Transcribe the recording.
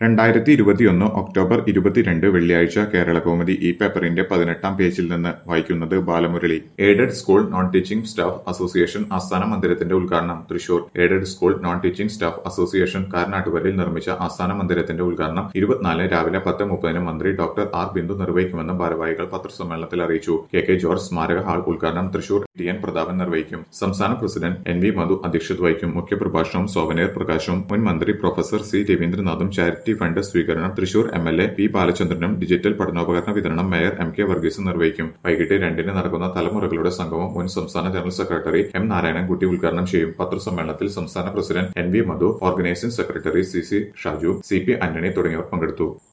രണ്ടായിരത്തി ഇരുപത്തിയൊന്ന് ഒക്ടോബർ ഇരുപത്തിരണ്ട് വെള്ളിയാഴ്ച കേരളകൗമുദി ഈ പേപ്പറിന്റെ പതിനെട്ടാം പേജിൽ നിന്ന് വായിക്കുന്നത് Balamurali aided school non teaching staff association ആസ്ഥാന മന്ദിരത്തിന്റെ ഉദ്ഘാടനം Thrissur aided school non teaching staff association കാരനാട്ടുകരയിൽ നിർമ്മിച്ച ആസ്ഥാന മന്ദിരത്തിന്റെ ഉദ്ഘാടനം ഇരുപത്തിനാല് രാവിലെ പത്ത് മുപ്പതിന് മന്ത്രി ഡോക്ടർ ആർ ബിന്ദു നിർവഹിക്കുമെന്ന് ഭാരവാഹികൾ പത്രസമ്മേളനത്തിൽ അറിയിച്ചു കെ കെ ജോർജ് സ്മാരക ഹാൾ ഉദ്ഘാടനം തൃശൂർ ടി എൻ പ്രതാപൻ നിർവഹിക്കും സംസ്ഥാന പ്രസിഡന്റ് എൻ വി മധു അധ്യക്ഷത വഹിക്കും മുഖ്യപ്രഭാഷണവും സോവനീർ പ്രകാശവും മുൻ മന്ത്രി പ്രൊഫസർ സി രവീന്ദ്രനാഥും ചാരിറ്റി ഫണ്ട് സ്വീകരണം Thrissur M L A P ബാലചന്ദ്രനും ഡിജിറ്റൽ പഠനോപകരണ വിതരണം മേയർ എം കെ വർഗീസും നിർവഹിക്കും വൈകിട്ട് രണ്ടിന് നടക്കുന്ന തലമുറകളുടെ സംഗമം മുൻ സംസ്ഥാന ജനറൽ സെക്രട്ടറി എം നാരായണൻകുട്ടി ഉദ്ഘാടനം ചെയ്യും പത്രസമ്മേളനത്തിൽ സംസ്ഥാന president N V Madhu organising secretary C C Shaju C P Antony തുടങ്ങിയവർ പങ്കെടുത്തു